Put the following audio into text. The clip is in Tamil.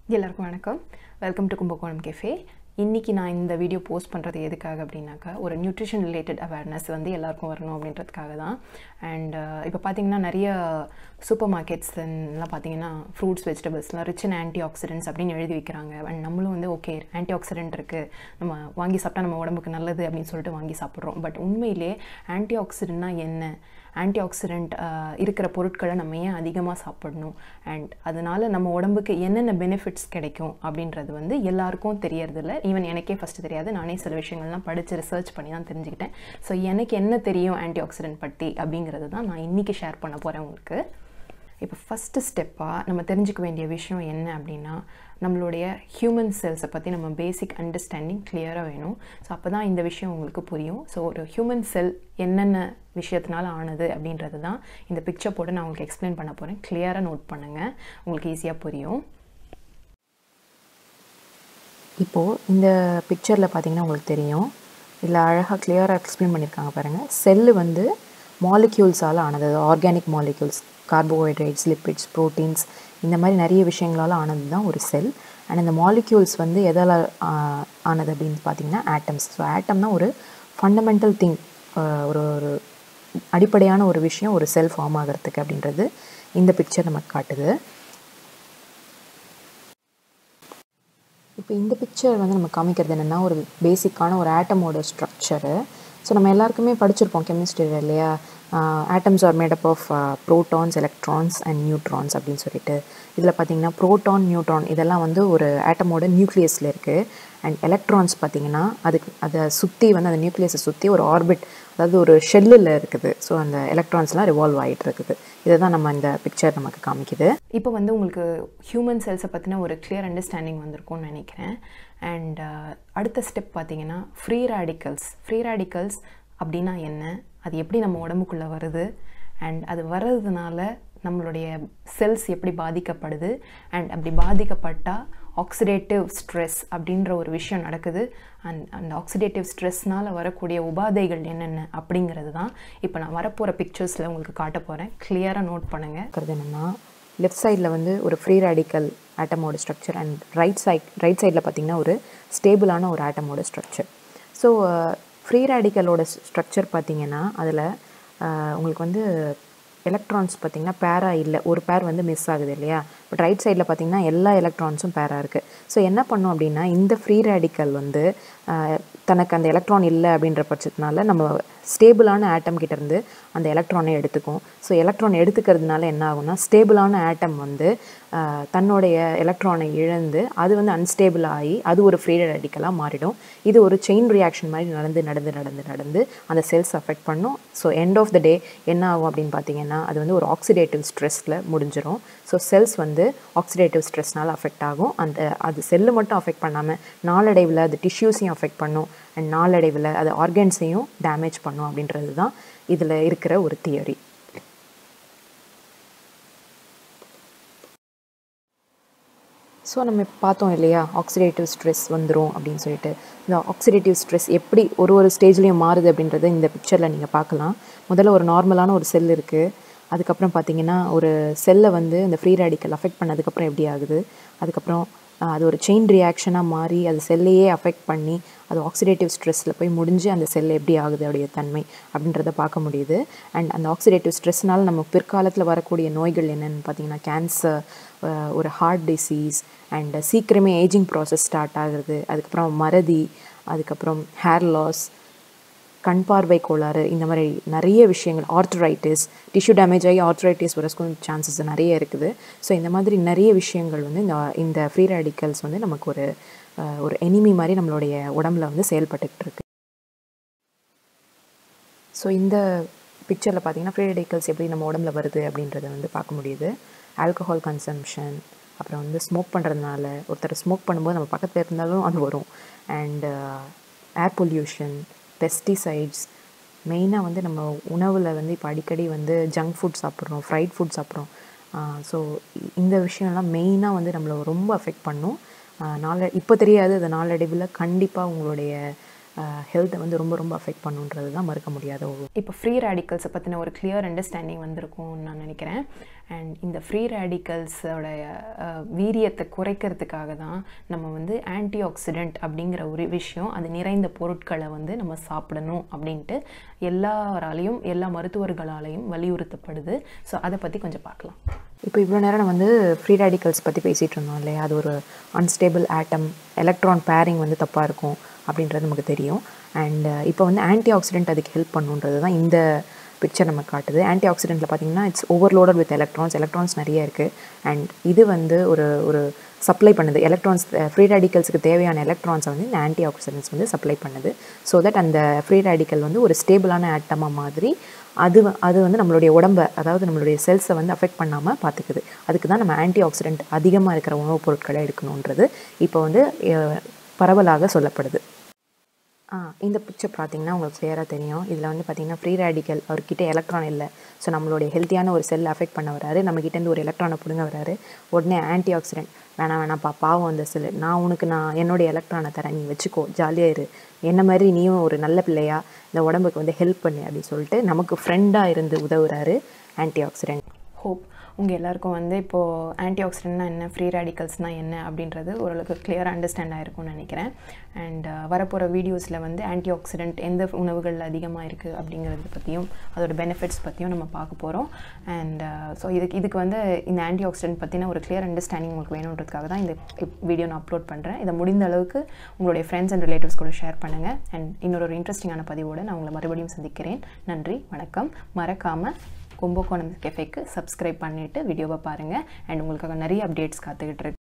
எல்லாருக்கும் வணக்கம் வெல்கம் டு கும்பகோணம் கெஃபே இன்றைக்கி நான் இந்த வீடியோ போஸ்ட் பண்ணுறது எதுக்காக அப்படின்னாக்கா ஒரு நியூட்ரிஷன் ரிலேட்டட் அவேர்னஸ் வந்து எல்லாருக்கும் வரணும் அப்படின்றதுக்காக தான் அண்ட் இப்போ பார்த்தீங்கன்னா நிறைய சூப்பர் மார்க்கெட்ஸ்லாம் பார்த்தீங்கன்னா ஃப்ரூட்ஸ் வெஜிடபிள்ஸ்லாம் ரிச் அண்ட் ஆன்டி ஆக்சிடென்ட்ஸ் அப்படின்னு எழுதி வைக்கிறாங்க அண்ட் நம்மளும் வந்து ஓகே ஆன்டி ஆக்சிடென்ட் இருக்குது நம்ம வாங்கி சாப்பிட்டா நம்ம உடம்புக்கு நல்லது அப்படின்னு சொல்லிட்டு வாங்கி சாப்பிட்றோம் பட் உண்மையிலே ஆன்டி ஆக்சிடென்ட்னா என்ன ஆன்டி ஆக்சிடென்ட் இருக்கிற பொருட்களை நம்ம ஏன் அதிகமாக சாப்பிடணும் அண்ட் அதனால் நம்ம உடம்புக்கு என்னென்ன பெனிஃபிட்ஸ் கிடைக்கும் அப்படின்றது வந்து எல்லாருக்கும் தெரியறதில்ல ஈவன் எனக்கே ஃபஸ்ட்டு தெரியாது நானே சில விஷயங்கள்லாம் படித்து ரிசர்ச் பண்ணி தான் தெரிஞ்சுக்கிட்டேன் ஸோ எனக்கு என்ன தெரியும் ஆன்டி ஆக்சிடென்ட் பற்றி அப்படிங்கிறது தான் நான் இன்றைக்கி ஷேர் பண்ண போகிறேன் உங்களுக்கு இப்போ ஃபஸ்ட்டு ஸ்டெப்பாக நம்ம தெரிஞ்சுக்க வேண்டிய விஷயம் என்ன அப்படின்னா நம்மளுடைய ஹியூமன் செல்ஸை பற்றி நம்ம பேசிக் அண்டர்ஸ்டாண்டிங் கிளியராக வேணும் ஸோ அப்போ தான் இந்த விஷயம் உங்களுக்கு புரியும் ஸோ ஒரு ஹியூமன் செல் என்னென்ன விஷயத்தினால ஆனது அப்படின்றது தான் இந்த பிக்சர் போட்டு நான் உங்களுக்கு எக்ஸ்பிளைன் பண்ண போகிறேன் கிளியராக நோட் பண்ணுங்கள் உங்களுக்கு ஈஸியாக புரியும் இப்போது இந்த பிக்சரில் பார்த்தீங்கன்னா உங்களுக்கு தெரியும் இதில் அழகாக கிளியராக எக்ஸ்பிளைன் பண்ணியிருக்காங்க பாருங்கள் செல்லு வந்து மாலிக்யூல்ஸால் ஆனது organic molecules carbohydrates lipids proteins இந்த மாதிரி நிறைய விஷயங்களால் ஆனது தான் ஒரு செல் அண்ட் இந்த மாலிக்யூல்ஸ் வந்து எதால் ஆனது அப்படின்னு பார்த்தீங்கன்னா ஆட்டம்ஸ் ஸோ ஆட்டம்னா ஒரு ஃபண்டமெண்டல் திங் ஒரு ஒரு அடிப்படையான ஒரு விஷயம் ஒரு செல் ஃபார்ம் ஆகிறதுக்கு அப்படின்றது இந்த பிக்சர் நமக்கு காட்டுது இப்போ இந்த பிக்சர் வந்து நம்ம காமிக்கிறது என்னென்னா ஒரு பேசிக்கான ஒரு ஆட்டமோட ஸ்ட்ரக்சரு ஸோ நம்ம எல்லாருக்குமே படிச்சிருப்போம் கெமிஸ்ட்ரியில் இல்லையா atoms are made up of protons electrons and neutrons அப்படின்னு சொல்லிட்டு இதில் பார்த்தீங்கன்னா ப்ரோட்டான் நியூட்ரான் இதெல்லாம் வந்து ஒரு ஆட்டமோட நியூக்ளியஸில் இருக்குது அண்ட் எலக்ட்ரான்ஸ் பார்த்தீங்கன்னா அதுக்கு அதை சுற்றி வந்து அந்த நியூக்ளியஸை சுற்றி ஒரு ஆர்பிட் அதாவது ஒரு ஷெல்லில் இருக்குது ஸோ அந்த எலக்ட்ரான்ஸ்லாம் ரிவால்வ் ஆகிட்டு இருக்குது இதை தான் நம்ம இந்த பிக்சர் நமக்கு காமிக்குது இப்போ வந்து உங்களுக்கு ஹியூமன் செல்ஸை பற்றின ஒரு கிளியர் அண்டர்ஸ்டாண்டிங் வந்திருக்கும்னு நினைக்கிறேன் அண்ட் அடுத்த ஸ்டெப் பார்த்தீங்கன்னா ஃப்ரீ ரேடிக்கல்ஸ் ஃப்ரீ ரேடிக்கல்ஸ் அப்படின்னா என்ன அது எப்படி நம்ம உடம்புக்குள்ளே வருது அண்ட் அது வர்றதுனால நம்மளுடைய செல்ஸ் எப்படி பாதிக்கப்படுது அண்ட் அப்படி பாதிக்கப்பட்டால் ஆக்சிடேட்டிவ் ஸ்ட்ரெஸ் அப்படின்ற ஒரு விஷயம் நடக்குது அண்ட் அந்த ஆக்சிடேட்டிவ் ஸ்ட்ரெஸ்னால் வரக்கூடிய உபாதைகள் என்னென்ன அப்படிங்கிறது தான் இப்போ நான் வரப்போகிற பிக்சர்ஸில் உங்களுக்கு காட்ட போகிறேன் கிளியராக நோட் பண்ணுங்கள் இருக்கிறது என்னென்னா லெஃப்ட் சைடில் வந்து ஒரு ஃப்ரீ ரேடிக்கல் ஆட்டமோட structure and right side right சைடில் பார்த்திங்கன்னா ஒரு ஸ்டேபிளான ஒரு ஆட்டமோட ஸ்ட்ரக்சர் ஸோ ஃப்ரீ ரேடிக்கலோட ஸ்ட்ரக்சர் பார்த்திங்கன்னா அதில் உங்களுக்கு வந்து எலக்ட்ரான்ஸ் பார்த்திங்கன்னா பேரா இல்லை ஒரு பேர் வந்து மிஸ் ஆகுது இல்லையா பட் ரைட் சைடில் பார்த்திங்கன்னா எல்லா எலக்ட்ரான்ஸும் பேராக இருக்குது ஸோ என்ன பண்ணோம் அப்படின்னா இந்த ஃப்ரீ ரேடிக்கல் வந்து தனக்கு அந்த எலக்ட்ரான் இல்லை அப்படின்ற பட்சத்தினால நம்ம ஸ்டேபிளான ஆட்டம் கிட்டேருந்து அந்த எலக்ட்ரானை எடுத்துக்கும் ஸோ எலக்ட்ரான் எடுத்துக்கிறதுனால என்ன ஆகும்னா ஸ்டேபிளான ஆட்டம் வந்து தன்னுடைய எலக்ட்ரானை இழந்து அது வந்து அன்ஸ்டேபிள் ஆகி அது ஒரு ஃப்ரீ ரேடிக்கலாக மாறிடும் இது ஒரு செயின் ரியாக்ஷன் மாதிரி நடந்து நடந்து நடந்து நடந்து அந்த செல்ஸ் அஃபெக்ட் பண்ணும் so end of the day என்ன ஆகும் அப்படின்னு பார்த்தீங்கன்னா அது வந்து ஒரு ஆக்சிடேட்டிவ் ஸ்ட்ரெஸ்ஸில் முடிஞ்சிடும் ஸோ செல்ஸ் வந்து ஆக்சிடேட்டிவ் ஸ்ட்ரெஸ்னால் அஃபெக்ட் ஆகும் அந்த அது செல்லு மட்டும் அஃபெக்ட் பண்ணாமல் நாளடைவில் அது டிஷ்யூஸையும் அஃபெக்ட் பண்ணும் அண்ட் நாளடைவில் அது ஆர்கன்ஸையும் டேமேஜ் பண்ணும் அப்படின்றது தான் இதில் இருக்கிற ஒரு தியரி ஸோ நம்ம பார்த்தோம் இல்லையா ஆக்சிடேட்டிவ் ஸ்ட்ரெஸ் வந்துடும் அப்படின்னு சொல்லிட்டு இந்த ஆக்சிடேட்டிவ் ஸ்ட்ரெஸ் எப்படி ஒரு ஒரு ஸ்டேஜ்லேயும் மாறுது அப்படின்றத இந்த பிக்சரில் நீங்கள் பார்க்கலாம் முதல்ல ஒரு நார்மலான ஒரு செல் இருக்குது அதுக்கப்புறம் பார்த்தீங்கன்னா ஒரு செல்லை வந்து இந்த ஃப்ரீ ரேடிக்கல் அஃபெக்ட் பண்ணதுக்கப்புறம் எப்படி ஆகுது அதுக்கப்புறம் அது ஒரு செயின் ரியாக்ஷனாக மாறி அது செல்லையே அஃபெக்ட் பண்ணி அது ஆக்சிடேட்டிவ் ஸ்ட்ரெஸ்ஸில் போய் முடிஞ்சு அந்த செல் எப்படி ஆகுது அப்படிய தன்மை அப்படின்றத பார்க்க முடியுது அண்ட் அந்த ஆக்சிடேட்டிவ் ஸ்ட்ரெஸ்னால் நம்ம பிற்காலத்தில் வரக்கூடிய நோய்கள் என்னென்னு பார்த்தீங்கன்னா கேன்சர் ஒரு ஹார்ட் டிசீஸ் அண்ட் சீக்கிரமே ஏஜிங் ப்ராசஸ் ஸ்டார்ட் ஆகுறது அதுக்கப்புறம் மறதி அதுக்கப்புறம் ஹேர் லாஸ் கண் பார்வை கோளாறு இந்த மாதிரி நிறைய விஷயங்கள் ஆர்த்ரைட்டிஸ் டிஷ்யூ டேமேஜ் ஆகி ஆர்த்ரைட்டிஸ் வரக்கும் சான்சஸ் நிறைய இருக்குது ஸோ இந்த மாதிரி நிறைய விஷயங்கள் வந்து இந்த இந்த ஃப்ரீ ரேடிக்கல்ஸ் வந்து நமக்கு ஒரு ஒரு எனிமி மாதிரி நம்மளுடைய உடம்புல வந்து செயல்பட்டுக்கிட்டு இருக்கு ஸோ இந்த பிக்சரில் பார்த்தீங்கன்னா ஃப்ரீ ரேடிக்கல்ஸ் எப்படி நம்ம உடம்புல வருது அப்படின்றத வந்து பார்க்க முடியுது ஆல்கஹால் கன்சம்ஷன் அப்புறம் வந்து ஸ்மோக் பண்ணுறதுனால ஒருத்தர் ஸ்மோக் பண்ணும்போது நம்ம பக்கத்தில் இருந்தாலும் அது வரும் அண்ட் ஏர் பொல்யூஷன் பெஸ்டிசைட்ஸ் மெயினாக வந்து நம்ம உணவில் வந்து இப்போ அடிக்கடி வந்து ஜங்க் ஃபுட் சாப்பிட்றோம் ஃப்ரைட் ஃபுட் சாப்பிட்றோம் ஸோ இந்த விஷயம்லாம் மெயினாக வந்து நம்மளை ரொம்ப அஃபெக்ட் பண்ணும் நாளை இப்போ தெரியாது அது நாளடைவில் கண்டிப்பாக உங்களுடைய ஹெல்த்தை வந்து ரொம்ப ரொம்ப அஃபெக்ட் பண்ணுன்றது தான் மறுக்க முடியாத ஒரு இப்போ ஃப்ரீ ரேடிக்கல்ஸை பற்றின ஒரு கிளியர் அண்டர்ஸ்டாண்டிங் வந்திருக்கும்னு நான் நினைக்கிறேன் அண்ட் இந்த ஃப்ரீ ரேடிக்கல்ஸோட வீரியத்தை குறைக்கிறதுக்காக தான் நம்ம வந்து ஆன்டி ஆக்சிடெண்ட் அப்படிங்கிற ஒரு விஷயம் அது நிறைந்த பொருட்களை வந்து நம்ம சாப்பிடணும் அப்படின்ட்டு எல்லாராலையும் எல்லா மருத்துவர்களாலையும் வலியுறுத்தப்படுது ஸோ அதை பற்றி கொஞ்சம் பார்க்கலாம் இப்போ இவ்வளோ நேரம் நம்ம வந்து ஃப்ரீ ரேடிக்கல்ஸ் பற்றி பேசிகிட்டு இருந்தோம் இல்லையா அது ஒரு அன்ஸ்டேபிள் ஆட்டம் எலக்ட்ரான் பேரிங் வந்து தப்பாக இருக்கும் அப்படின்றது நமக்கு தெரியும் அண்ட் இப்போ வந்து ஆன்டி ஆக்சிடென்ட் அதுக்கு ஹெல்ப் பண்ணுன்றது தான் இந்த பிக்சர் நமக்கு காட்டுது ஆன்டி ஆக்சிடென்ட்டில் பார்த்தீங்கன்னா it's overloaded with electrons electrons நிறைய இருக்குது அண்ட் இது வந்து ஒரு ஒரு சப்ளை பண்ணுது எலக்ட்ரான்ஸ் ஃப்ரீ ரேடிக்கல்ஸுக்கு தேவையான எலக்ட்ரான்ஸை வந்து இந்த ஆன்டி ஆக்சிடென்ட்ஸ் வந்து சப்ளை பண்ணுது ஸோ தட் அந்த ஃப்ரீ ரேடிக்கல் வந்து ஒரு ஸ்டேபிளான ஆட்டமாக மாதிரி அது வ- அது வந்து நம்மளுடைய உடம்பை அதாவது நம்மளுடைய செல்ஸை வந்து அஃபெக்ட் பண்ணாமல் பார்த்துக்குது அதுக்கு தான் நம்ம ஆன்டி ஆக்சிடென்ட் அதிகமாக இருக்கிற உணவுப் பொருட்களை எடுக்கணுன்றது இப்போ வந்து அஹ், பரவலாக சொல்லப்படுது ஆ இந்த பிக்சர் பார்த்தீங்கன்னா உங்களுக்கு கிளியராக தெரியும் இதில் வந்து பார்த்தீங்கன்னா ஃப்ரீ ரேடிக்கல் அவர்கிட்ட எலக்ட்ரான் இல்லை ஸோ நம்மளுடைய ஹெல்த்தியான ஒரு செல் அஃபெக்ட் பண்ண வராரு நம்மக்கிட்டேருந்து ஒரு எலக்ட்ரானை பிடுங்க வராரு உடனே ஆன்டி ஆக்சிடென்ட் வேணாம் வேணாம்ப்பா பாவம் அந்த செல் நான் உனக்கு நான் என்னுடைய எலக்ட்ரானை தரேன் நீ வச்சுக்கோ ஜாலியாக இரு என்ன மாதிரி நீயும் ஒரு நல்ல பிள்ளையா இந்த உடம்புக்கு வந்து ஹெல்ப் பண்ணு அப்படின்னு சொல்லிட்டு நமக்கு ஃப்ரெண்டாக இருந்து உதவுறாரு ஆன்டி ஆக்சிடென்ட் ஹோப் உங்கள் எல்லாருக்கும் வந்து இப்போது ஆன்டி ஆக்சிடென்ட்னா என்ன ஃப்ரீ ரேடிக்கல்ஸ்னால் என்ன அப்படின்றது ஓரளவுக்கு கிளியராக அண்டர்ஸ்டாண்ட் ஆயிருக்கும்னு நினைக்கிறேன் அண்ட் வரப்போகிற வீடியோஸில் வந்து ஆன்டி ஆக்சிடென்ட் எந்த உணவுகளில் அதிகமாக இருக்குது அப்படிங்கிறத பற்றியும் அதோட பெனிஃபிட்ஸ் பற்றியும் நம்ம பார்க்க போகிறோம் அண்ட் ஸோ இதுக்கு இதுக்கு வந்து இந்த ஆன்டி ஆக்சிடென்ட் பற்றின ஒரு கிளியர் அண்டர்ஸ்டாண்டிங் உங்களுக்கு வேணுன்றதுக்காக தான் இந்த வீடியோ நான் அப்லோட் பண்ணுறேன் இதை முடிந்த அளவுக்கு உங்களுடைய ஃப்ரெண்ட்ஸ் அண்ட் ரிலேட்டிவ்ஸ் கூட ஷேர் பண்ணுங்கள் அண்ட் இன்னொரு ஒரு இன்ட்ரெஸ்டிங்கான பதிவோடு நான் உங்களை மறுபடியும் சந்திக்கிறேன் நன்றி வணக்கம் மறக்காமல் கும்பகோணம் கெஃபேக்கு சப்ஸ்கிரைப் பண்ணிவிட்டு வீடியோவை பாருங்கள் அண்ட் உங்களுக்காக நிறைய அப்டேட்ஸ் காத்துக்கிட்டு இருக்கு